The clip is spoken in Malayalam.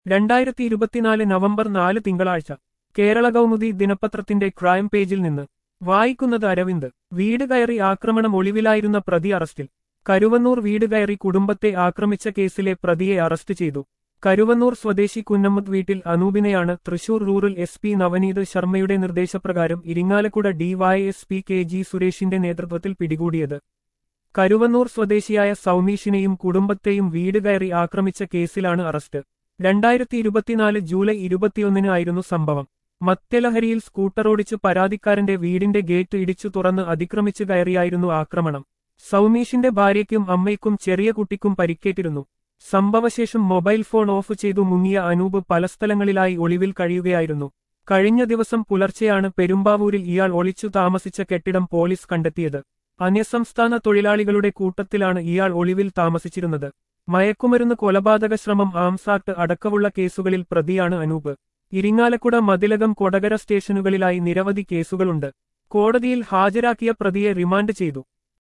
രണ്ടായിരത്തി ഇരുപത്തിനാല് നവംബർ നാല് തിങ്കളാഴ്ച കേരള കൗമുദി ദിനപത്രത്തിന്റെ ക്രൈം പേജിൽ നിന്ന് വായിക്കുന്നത് അരവിന്ദ് വീട് കയറി ആക്രമണം ഒളിവിലായിരുന്ന പ്രതി അറസ്റ്റിൽ കരുവന്നൂർ വീട് കയറി കുടുംബത്തെ ആക്രമിച്ച കേസിലെ പ്രതിയെ അറസ്റ്റ് ചെയ്തു കരുവന്നൂർ സ്വദേശി കുന്നമ്മത്ത് വീട്ടിൽ അനൂപിനെയാണ് Thrissur rural S P Navaneeth ശർമ്മയുടെ നിർദ്ദേശപ്രകാരം ഇരിങ്ങാലക്കുട ഡിവൈഎസ്പി കെ ജി സുരേഷിന്റെ നേതൃത്വത്തിൽ പിടികൂടിയത് കരുവന്നൂർ സ്വദേശിയായ സൗമീഷിനെയും കുടുംബത്തെയും വീട് കയറി ആക്രമിച്ച കേസിലാണ് അറസ്റ്റ് രണ്ടായിരത്തി ഇരുപത്തിനാല് ജൂലൈ ഇരുപത്തിയൊന്നിന് ആയിരുന്നു സംഭവം മദ്യലഹരിയിൽ സ്കൂട്ടറോടിച്ച് പരാതിക്കാരന്റെ വീടിന്റെ ഗേറ്റ് ഇടിച്ചു തുറന്ന് അതിക്രമിച്ചു കയറിയായിരുന്നു ആക്രമണം സൗമീഷിന്റെ ഭാര്യയ്ക്കും അമ്മയ്ക്കും ചെറിയ കുട്ടിക്കും പരിക്കേറ്റിരുന്നു സംഭവശേഷം മൊബൈൽ ഫോൺ ഓഫ് ചെയ്തു മുങ്ങിയ അനൂപ് പല സ്ഥലങ്ങളിലായി ഒളിവിൽ കഴിയുകയായിരുന്നു കഴിഞ്ഞ ദിവസം പുലർച്ചെയാണ് പെരുമ്പാവൂരിൽ ഇയാൾ ഒളിച്ചു താമസിച്ച കെട്ടിടം പോലീസ് കണ്ടെത്തിയത് അന്യസംസ്ഥാന തൊഴിലാളികളുടെ കൂട്ടത്തിലാണ് ഇയാൾ ഒളിവിൽ താമസിച്ചിരുന്നത് മയക്കുമരുന്ന് കൊലപാതക ശ്രമം ആംസാക്ട് അടക്കമുള്ള കേസുകളിൽ പ്രതിയാണ് അനൂപ് ഇരിങ്ങാലക്കുട മതിലകം കൊടകര സ്റ്റേഷനുകളിലായി നിരവധി കേസുകളുണ്ട് കോടതിയിൽ ഹാജരാക്കിയ പ്രതിയെ റിമാൻഡ് ചെയ്തു